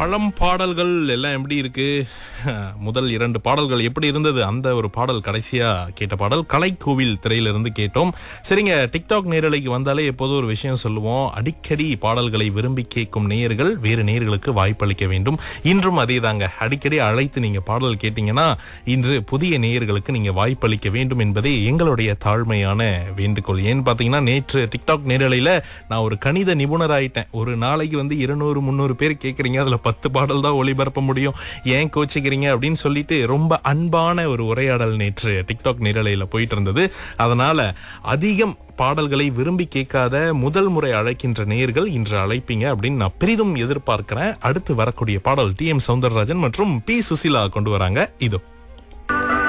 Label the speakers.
Speaker 1: பழம் பாடல்கள் எல்லாம் எப்படி இருக்கு முதல் இரண்டு பாடல்கள் எப்படி இருந்தது அந்த ஒரு பாடல் கடைசியா கேட்ட பாடல் கலைக்கோவில் திரையிலிருந்து கேட்டோம் சரிங்க டிக்டாக் நேரலைக்கு வந்தாலே எப்போதும் ஒரு விஷயம் சொல்லுவோம் அடிக்கடி பாடல்களை விரும்பி கேட்கும் நேயர்கள் வேறு நேயர்களுக்கு வாய்ப்பளிக்க வேண்டும் இன்றும் அதே தாங்க அடிக்கடி அழைத்து நீங்க பாடல் கேட்டீங்கன்னா இன்று புதிய நேயர்களுக்கு நீங்க வாய்ப்பளிக்க வேண்டும் என்பதே எங்களுடைய தாழ்மையான வேண்டுகோள் ஏன்னு பாத்தீங்கன்னா நேற்று டிக்டாக் நேரலையில நான் ஒரு கணித நிபுணர் ஆயிட்டேன் ஒரு நாளைக்கு வந்து இருநூறு முந்நூறு பேர் கேக்குறீங்க அதுல பத்து பாடல் தான் ஒளிபரப்ப முடியும் ஏன் கோச்சிக்கிறீங்க அப்படின்னு சொல்லிட்டு ரொம்ப அன்பான ஒரு உரையாடல் நேற்று டிக்டாக் நேரலையில போயிட்டு இருந்தது அதனால அதிகம் பாடல்களை விரும்பி கேட்காத முதல் முறை அழைக்கின்ற நேயர்கள் இன்று அழைப்பீங்க அப்படின்னு நான் பெரிதும் எதிர்பார்க்கிறேன் அடுத்து வரக்கூடிய பாடல் டி எம் சவுந்தரராஜன் மற்றும் பி சுசிலா கொண்டு வராங்க இதோ